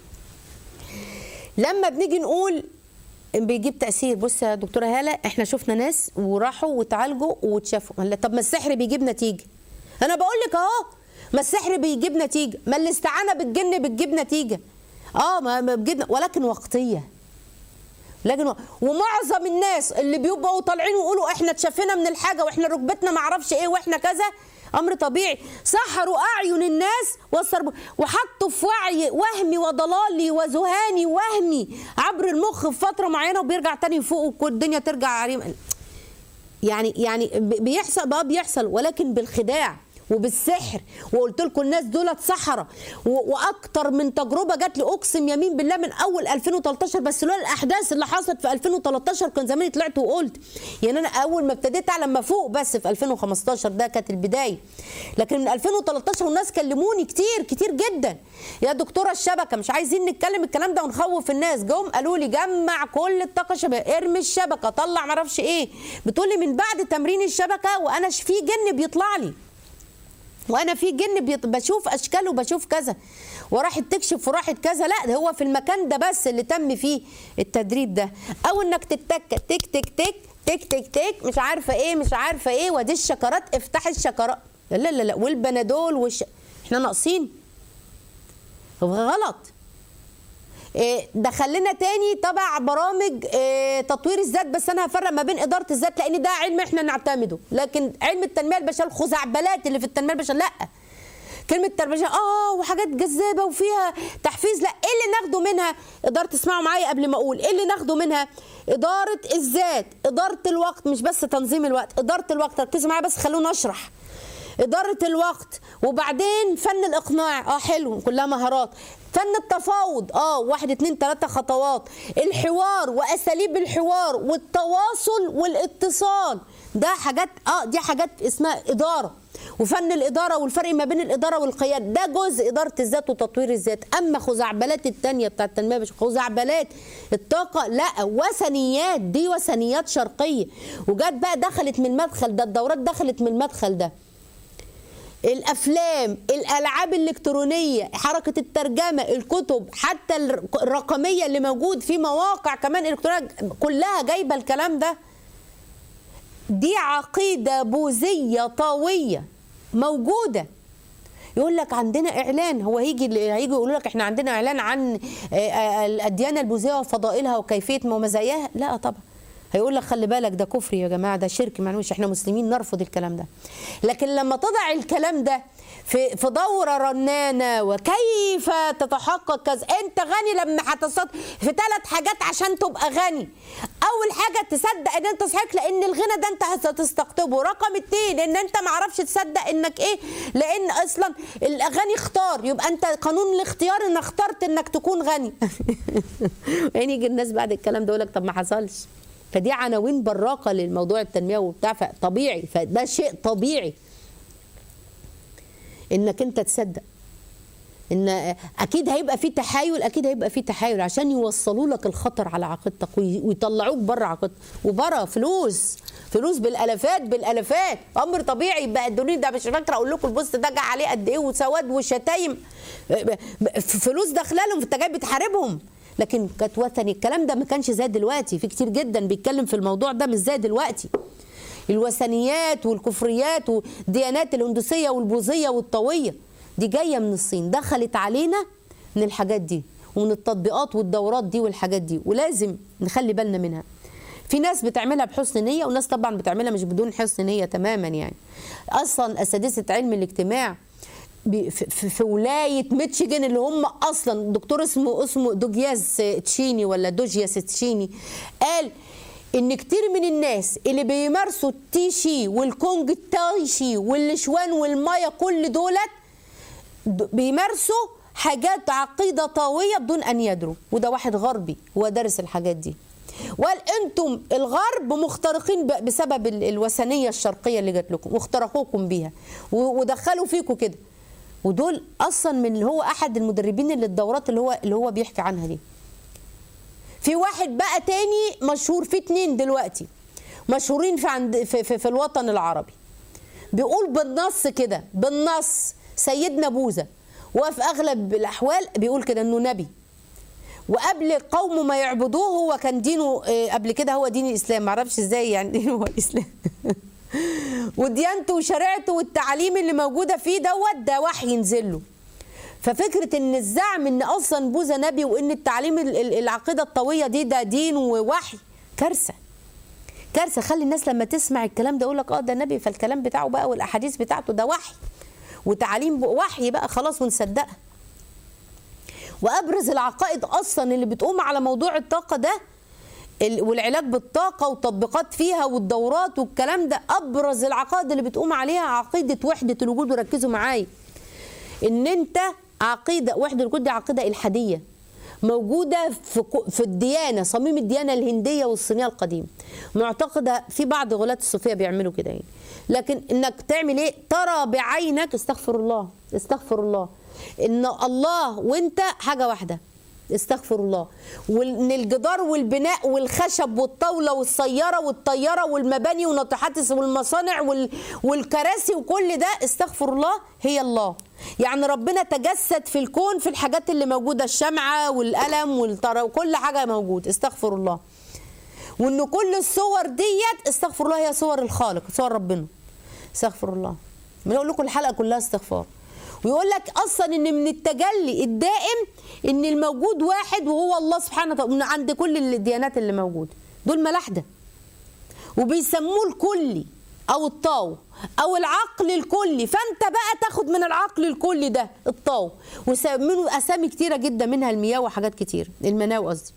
لما بنيجي نقول بيجيب تاثير بص يا دكتوره هاله احنا شفنا ناس وراحوا وتعالجوا واتشافوا لا طب ما السحر بيجيب نتيجه انا بقول لك اهو ما السحر بيجيب نتيجه ما الاستعانه بالجن بتجيب نتيجه اه ما ما بتجيب ولكن وقتيه لكن و- ومعظم الناس اللي بيبقوا طالعين ويقولوا احنا اتشفينا من الحاجه واحنا ركبتنا ما اعرفش ايه واحنا كذا امر طبيعي سحروا اعين الناس وصربوا وحطوا في وعي وهمي وضلالي وذهاني وهمي عبر المخ في فتره معينه وبيرجع تاني يفوق والدنيا ترجع عريم يعني يعني ب- بيحصل بقى بيحصل ولكن بالخداع وبالسحر وقلت لكم الناس دولت سحره و- واكتر من تجربه جات لي اقسم يمين بالله من اول 2013 بس لولا الاحداث اللي حصلت في 2013 كان زماني طلعت وقلت يعني انا اول ما ابتديت اعلم مفوق بس في 2015 ده كانت البدايه لكن من 2013 والناس كلموني كتير كتير جدا يا دكتوره الشبكه مش عايزين نتكلم الكلام ده ونخوف الناس جم قالوا لي جمع كل الطاقه شبكه ارمي الشبكه طلع معرفش ايه بتقولي من بعد تمرين الشبكه وانا ش- في جن بيطلع لي وانا في جن بيط... بشوف اشكال وبشوف كذا وراحت تكشف وراحت كذا لا ده هو في المكان ده بس اللي تم فيه التدريب ده او انك تتك تك تك تك تك تك تك مش عارفه ايه مش عارفه ايه ودي الشكرات افتح الشكرات لا لا لا والبنادول والش... احنا ناقصين هو غلط إيه، دخل لنا تاني تبع برامج إيه، تطوير الذات بس انا هفرق ما بين اداره الذات لان ده علم احنا نعتمده لكن علم التنميه البشريه الخزعبلات اللي في التنميه البشريه لا كلمه التنميه البشريه اه وحاجات جذابه وفيها تحفيز لا ايه اللي ناخده منها اداره تسمعوا معايا قبل ما اقول ايه اللي ناخده منها اداره الذات اداره الوقت مش بس تنظيم الوقت اداره الوقت ركزوا معايا بس خلونا اشرح إدارة الوقت وبعدين فن الإقناع اه حلو كلها مهارات فن التفاوض اه واحد اتنين تلاتة خطوات الحوار وأساليب الحوار والتواصل والاتصال ده حاجات اه دي حاجات اسمها إدارة وفن الإدارة والفرق ما بين الإدارة والقيادة ده جزء إدارة الذات وتطوير الذات أما خزعبلات التانية بتاعت التنمية مش خزعبلات الطاقة لا وثنيات دي وثنيات شرقية وجت بقى دخلت من المدخل ده الدورات دخلت من المدخل ده الافلام الالعاب الالكترونيه حركه الترجمه الكتب حتى الرقميه اللي موجود في مواقع كمان الكترونيه كلها جايبه الكلام ده دي عقيده بوذيه طاويه موجوده يقول لك عندنا اعلان هو هيجي هيجي يقول لك احنا عندنا اعلان عن آه، آه، الاديان البوذيه وفضائلها وكيفيه ومزاياها لا طبعا هيقول لك خلي بالك ده كفر يا جماعه ده شرك معنوش احنا مسلمين نرفض الكلام ده لكن لما تضع الكلام ده في في دوره رنانه وكيف تتحقق كذا انت غني لما هتصد في ثلاث حاجات عشان تبقى غني اول حاجه تصدق ان انت صحيح لان الغنى ده انت هتستقطبه رقم اتنين ان انت ما عرفش تصدق انك ايه لان اصلا الاغاني اختار يبقى انت قانون الاختيار ان اخترت انك تكون غني يعني يجي الناس بعد الكلام ده يقول لك طب ما حصلش فدي عناوين براقه للموضوع التنميه وبتاع طبيعي فده شيء طبيعي انك انت تصدق ان اكيد هيبقى في تحايل اكيد هيبقى في تحايل عشان يوصلوا لك الخطر على عقيدتك وي- ويطلعوك بره عقيدتك وبره فلوس فلوس بالالافات بالالافات امر طبيعي بقى الدنيا ده مش فاكره اقول لكم البوست ده جه عليه قد ايه وسواد وشتايم ب- ب- فلوس داخله لهم فانت جاي بتحاربهم لكن كانت وثني الكلام ده ما كانش زي دلوقتي في كتير جدا بيتكلم في الموضوع ده مش زي دلوقتي الوثنيات والكفريات والديانات الهندوسيه والبوذيه والطاويه دي جايه من الصين دخلت علينا من الحاجات دي ومن التطبيقات والدورات دي والحاجات دي ولازم نخلي بالنا منها في ناس بتعملها بحسن نيه وناس طبعا بتعملها مش بدون حسن نيه تماما يعني اصلا اساتذه علم الاجتماع بي- في- في في ولايه ميتشيجن اللي هم اصلا دكتور اسمه اسمه دوجياس تشيني ولا دوجياس تشيني قال ان كتير من الناس اللي بيمارسوا التيشي والكونج التايشي والشوان والمايا كل دولت د- بيمارسوا حاجات عقيدة طاوية بدون أن يدروا وده واحد غربي هو دارس الحاجات دي وقال انتم الغرب مخترقين ب- بسبب ال- الوثنية الشرقية اللي جات لكم واخترقوكم بيها و- ودخلوا فيكم كده ودول اصلا من اللي هو احد المدربين اللي الدورات اللي هو اللي هو بيحكي عنها دي في واحد بقى تاني مشهور في اتنين دلوقتي مشهورين في عند في, في, في الوطن العربي بيقول بالنص كده بالنص سيدنا بوذا وفي اغلب الاحوال بيقول كده انه نبي وقبل قومه ما يعبدوه هو كان دينه آه، قبل كده هو دين الاسلام معرفش ازاي يعني دينه هو الاسلام وديانته وشريعته والتعاليم اللي موجوده فيه دوت ده وحي ينزل له ففكره ان الزعم ان اصلا بوذا نبي وان التعليم ال- ال- العقيده الطويه دي ده دين ووحي كارثه كارثه خلي الناس لما تسمع الكلام ده يقول لك اه ده نبي فالكلام بتاعه بقى والاحاديث بتاعته ده وحي وتعاليم ب- وحي بقى خلاص ونصدقها وابرز العقائد اصلا اللي بتقوم على موضوع الطاقه ده ال- والعلاج بالطاقه وتطبيقات فيها والدورات والكلام ده ابرز العقائد اللي بتقوم عليها عقيده وحده الوجود وركزوا معايا ان انت عقيده وحده الوجود دي عقيده الحاديه موجوده في كو- في الديانه صميم الديانه الهنديه والصينيه القديمه معتقده في بعض غلاة الصوفيه بيعملوا كده يعني لكن انك تعمل ايه ترى بعينك استغفر الله استغفر الله ان الله وانت حاجه واحده استغفر الله وان الجدار والبناء والخشب والطاوله والسياره والطياره والمباني وناطحات والمصانع وال... والكراسي وكل ده استغفر الله هي الله يعني ربنا تجسد في الكون في الحاجات اللي موجوده الشمعه والقلم والطر وكل حاجه موجود استغفر الله وان كل الصور ديت استغفر الله هي صور الخالق صور ربنا استغفر الله بنقول لكم الحلقه كلها استغفار ويقول لك اصلا ان من التجلي الدائم ان الموجود واحد وهو الله سبحانه وتعالى من عند كل الديانات اللي موجوده دول ملاحده وبيسموه الكلي او الطاو او العقل الكلي فانت بقى تاخد من العقل الكلي ده الطاو وسموا اسامي كتيره جدا منها المياه وحاجات كتير المناوي قصدي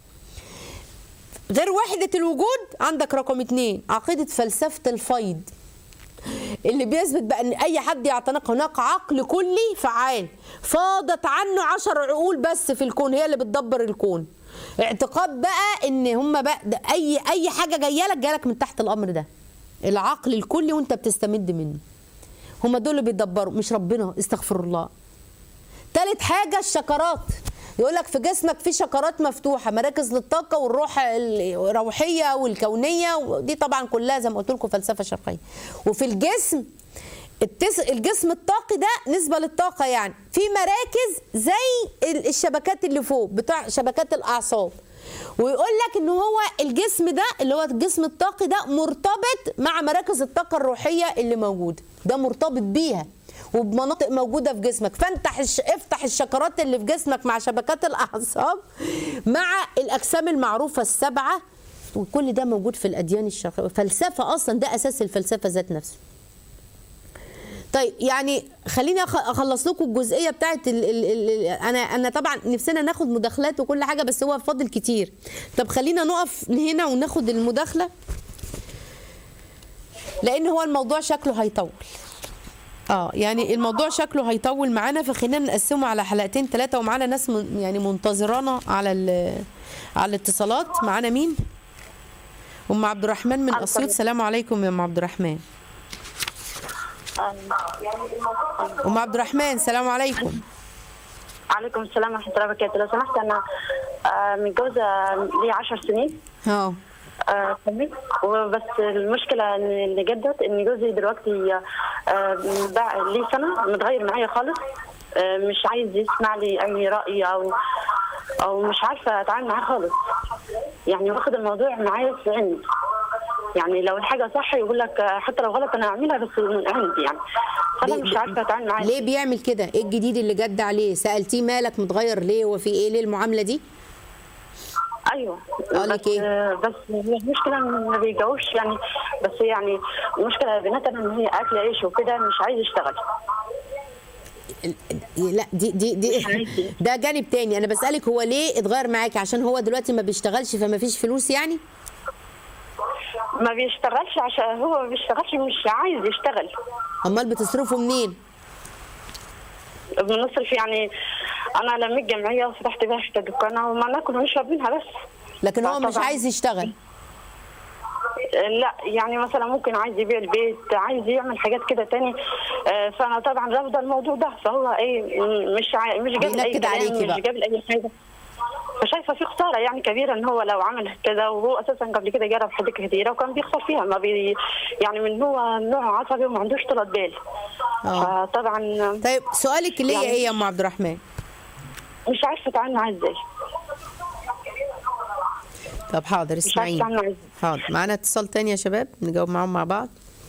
غير وحدة الوجود عندك رقم اتنين عقيدة فلسفة الفيض اللي بيثبت بقى ان اي حد يعتنق هناك عقل كلي فعال فاضت عنه عشر عقول بس في الكون هي اللي بتدبر الكون اعتقاد بقى ان هم بقى ده اي اي حاجه جايه لك جايه لك من تحت الامر ده العقل الكلي وانت بتستمد منه هم دول اللي بيدبروا مش ربنا استغفر الله تالت حاجة الشكرات يقول لك في جسمك في شكرات مفتوحة مراكز للطاقة والروح الروحية والكونية ودي طبعا كلها زي ما قلت لكم فلسفة شرقية وفي الجسم التس... الجسم الطاقي ده نسبة للطاقة يعني في مراكز زي ال- الشبكات اللي فوق بتاع شبكات الأعصاب ويقول لك ان هو الجسم ده اللي هو الجسم الطاقي ده مرتبط مع مراكز الطاقة الروحية اللي موجودة ده مرتبط بيها وبمناطق موجوده في جسمك فانتح الش... افتح الشكرات اللي في جسمك مع شبكات الاعصاب مع الاجسام المعروفه السبعه وكل ده موجود في الاديان الشرقيه فلسفه اصلا ده اساس الفلسفه ذات نفسه طيب يعني خليني أخ- اخلص لكم الجزئيه بتاعت ال ال ال انا انا طبعا نفسنا ناخد مداخلات وكل حاجه بس هو فاضل كتير طب خلينا نقف هنا وناخد المداخله لان هو الموضوع شكله هيطول اه يعني الموضوع شكله هيطول معانا فخلينا نقسمه على حلقتين ثلاثه ومعانا ناس من يعني منتظرانا على ال- على الاتصالات معانا مين ام عبد الرحمن من اسيوط السلام عليكم يا ام عبد الرحمن ام عبد الرحمن السلام عليكم عليكم السلام ورحمة الله وبركاته لو سمحت أنا آه، متجوزة لي 10 سنين اه آه، فهمت؟ وبس المشكلة إن اللي جدت إن جوزي دلوقتي آه، باع لي سنة متغير معايا خالص آه، مش عايز يسمع لي اي راي او او مش عارفه اتعامل معاه خالص يعني واخد الموضوع معايا في عند يعني لو الحاجه صح يقول لك آه، حتى لو غلط انا اعملها بس من عندي يعني فانا مش عارفه اتعامل معاه ليه بيعمل كده ايه الجديد اللي جد عليه سالتيه مالك متغير ليه وفي ايه ليه المعامله دي ايوه قال لك بس إيه؟ بس هي المشكله ان ما بيجاوبش يعني بس يعني المشكله يا بنات ان هي اكل عيش وكده مش عايز يشتغل لا دي دي دي مش عايز. ده جانب تاني انا بسالك هو ليه اتغير معاكي عشان هو دلوقتي ما بيشتغلش فما فيش فلوس يعني ما بيشتغلش عشان هو ما بيشتغلش مش عايز يشتغل امال بتصرفوا منين بنصرف يعني انا لميت جمعيه وفتحت بيها حته دكانه وما ناكل ونشرب منها بس لكن هو مش طبعاً. عايز يشتغل لا يعني مثلا ممكن عايز يبيع البيت عايز يعمل حاجات كده تاني آه، فانا طبعا رافضه الموضوع ده فهو ايه م- مش عا... مش جاب اي بينكد عليكي كلام بقى. مش جاب اي حاجه فشايفه في خساره يعني كبيره ان هو لو عمل كده وهو اساسا قبل كده جرب حاجات كتيره وكان بيخسر فيها ما بي يعني من هو نوع عصبي وما عندوش طولة بال آه. فطبعا طيب سؤالك ليا يعني- ايه يا ام عبد الرحمن مش عارفه اتعامل معاه ازاي طب حاضر مش عارفه اسمعيني اتعامل معاه ازاي حاضر معانا اتصال تاني يا شباب نجاوب معاهم مع بعض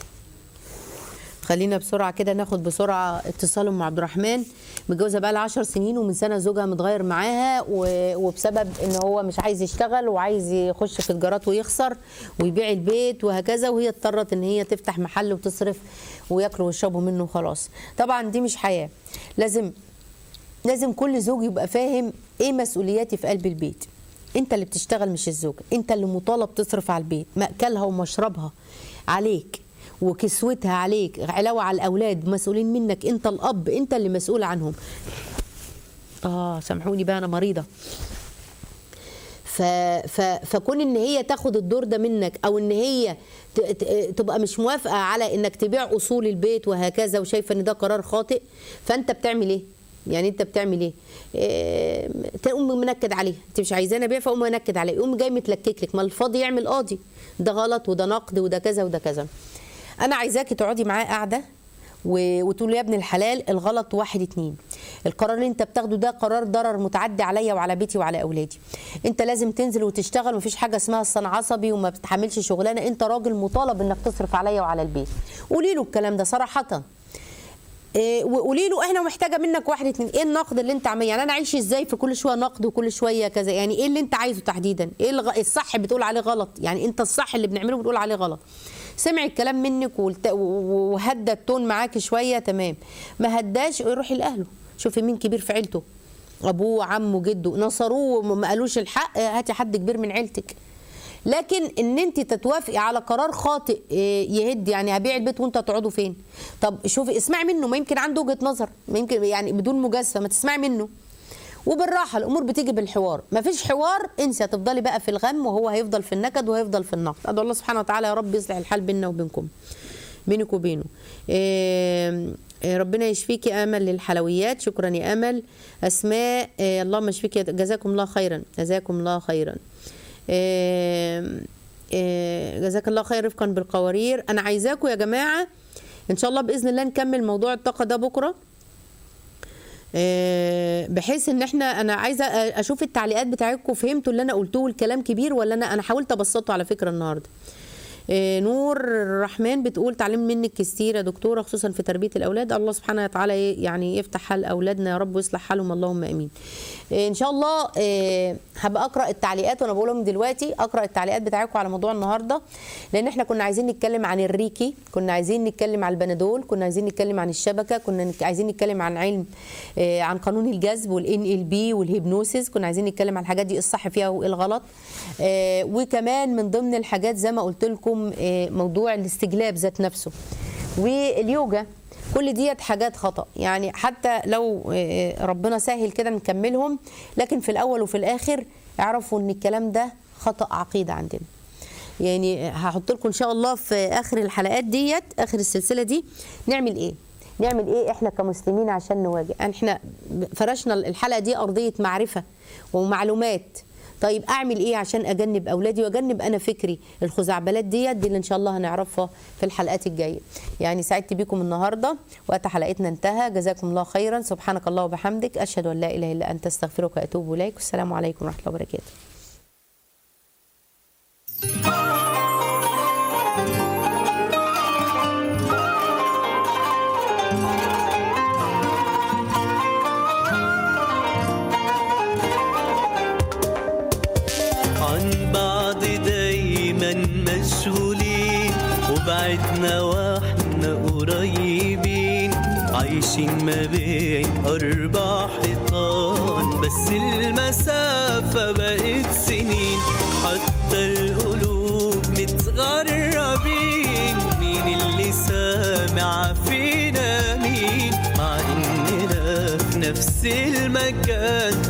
خلينا بسرعه كده ناخد بسرعه اتصال ام عبد الرحمن متجوزه بقى لها 10 سنين ومن سنه زوجها متغير معاها و- وبسبب ان هو مش عايز يشتغل وعايز يخش في تجارات ويخسر ويبيع البيت وهكذا وهي اضطرت ان هي تفتح محل وتصرف وياكلوا ويشربوا منه وخلاص طبعا دي مش حياه لازم لازم كل زوج يبقى فاهم ايه مسؤولياتي في قلب البيت انت اللي بتشتغل مش الزوج انت اللي مطالب تصرف على البيت مأكلها ومشربها عليك وكسوتها عليك علاوة على الأولاد مسؤولين منك انت الأب انت اللي مسؤول عنهم اه سامحوني بقى أنا مريضة ف... ف... فكون ان هي تاخد الدور ده منك او ان هي ت... ت... تبقى مش موافقه على انك تبيع اصول البيت وهكذا وشايفه ان ده قرار خاطئ فانت بتعمل ايه يعني انت بتعمل ايه؟ إيه تقوم منكد عليها انت مش عايزاني ابيع فاقوم منكد عليها يقوم جاي متلكك لك ما الفاضي يعمل قاضي ده غلط وده نقد وده كذا وده كذا انا عايزاكي تقعدي معاه قاعده و- وتقول له يا ابن الحلال الغلط واحد اتنين القرار اللي انت بتاخده ده قرار ضرر متعدي عليا وعلى بيتي وعلى اولادي انت لازم تنزل وتشتغل مفيش حاجه اسمها الصنع عصبي وما بتحملش شغلانه انت راجل مطالب انك تصرف عليا وعلى البيت قولي له الكلام ده صراحه إيه، وقولي له احنا محتاجه منك واحد اتنين ايه النقد اللي انت عامله يعني انا اعيش ازاي في كل شويه نقد وكل شويه كذا يعني ايه اللي انت عايزه تحديدا ايه الغ... الصح بتقول عليه غلط يعني انت الصح اللي بنعمله بتقول عليه غلط سمع الكلام منك والت... و- وهدى التون معاك شويه تمام ما هداش روحي لاهله شوفي مين كبير في عيلته ابوه عمه جده نصروه وما قالوش الحق هاتي حد كبير من عيلتك لكن ان انت تتوافقي على قرار خاطئ إيه، يهد يعني هبيع البيت وانت هتقعدوا فين طب شوفي اسمعي منه ما يمكن عنده وجهه نظر ما يمكن يعني بدون مجازفه ما تسمعي منه وبالراحه الامور بتيجي بالحوار ما فيش حوار انسي هتفضلي بقى في الغم وهو هيفضل في النكد وهيفضل في النقد ادعو الله سبحانه وتعالى يا رب يصلح الحال بيننا وبينكم بينك وبينه إيه إيه، ربنا يشفيكي امل للحلويات شكرا يا امل اسماء إيه اللهم اشفيكي جزاكم الله خيرا جزاكم الله خيرا إيه إيه جزاك الله خير رفقا بالقوارير انا عايزاكم يا جماعه ان شاء الله باذن الله نكمل موضوع الطاقه ده بكره آه، بحيث ان احنا انا عايزه اشوف التعليقات بتاعتكم فهمتوا اللي انا قلته الكلام كبير ولا انا انا حاولت ابسطه على فكره النهارده آه، نور الرحمن بتقول تعليم منك كتير يا دكتوره خصوصا في تربيه الاولاد الله سبحانه وتعالى يعني يفتح حال اولادنا يا رب ويصلح حالهم اللهم امين آه، ان شاء الله آه، هبقى اقرا التعليقات وانا بقولهم دلوقتي اقرا التعليقات بتاعتكم على موضوع النهارده لان احنا كنا عايزين نتكلم عن الريكي كنا عايزين نتكلم عن البنادول كنا عايزين نتكلم عن الشبكه كنا نك- عايزين نتكلم عن علم آه، عن قانون الجذب والان ال بي والهيبنوسيس كنا عايزين نتكلم عن الحاجات دي إيه الصح فيها وايه الغلط آه، وكمان من ضمن الحاجات زي ما قلت لكم آه، موضوع الاستجلاب ذات نفسه واليوجا كل ديت حاجات خطا يعني حتى لو آه، ربنا سهل كده نكملهم لكن في الاول وفي الاخر اعرفوا ان الكلام ده خطا عقيده عندنا يعني هحط لكم ان شاء الله في اخر الحلقات ديت اخر السلسله دي نعمل ايه نعمل ايه احنا كمسلمين عشان نواجه احنا فرشنا الحلقه دي ارضيه معرفه ومعلومات طيب اعمل ايه عشان اجنب اولادي واجنب انا فكري الخزعبلات ديت دي اللي ان شاء الله هنعرفها في الحلقات الجايه يعني سعدت بيكم النهارده وقت حلقتنا انتهى جزاكم الله خيرا سبحانك الله وبحمدك اشهد ان لا اله الا انت استغفرك واتوب اليك والسلام عليكم ورحمه الله وبركاته عن بعض دايما مشغولين وبعدنا واحنا قريبين عايشين ما بين أربع حيطان بس المسافة بقت سنين حتى القلوب متغربين مين اللي سامع فينا مين مع إننا في نفس المكان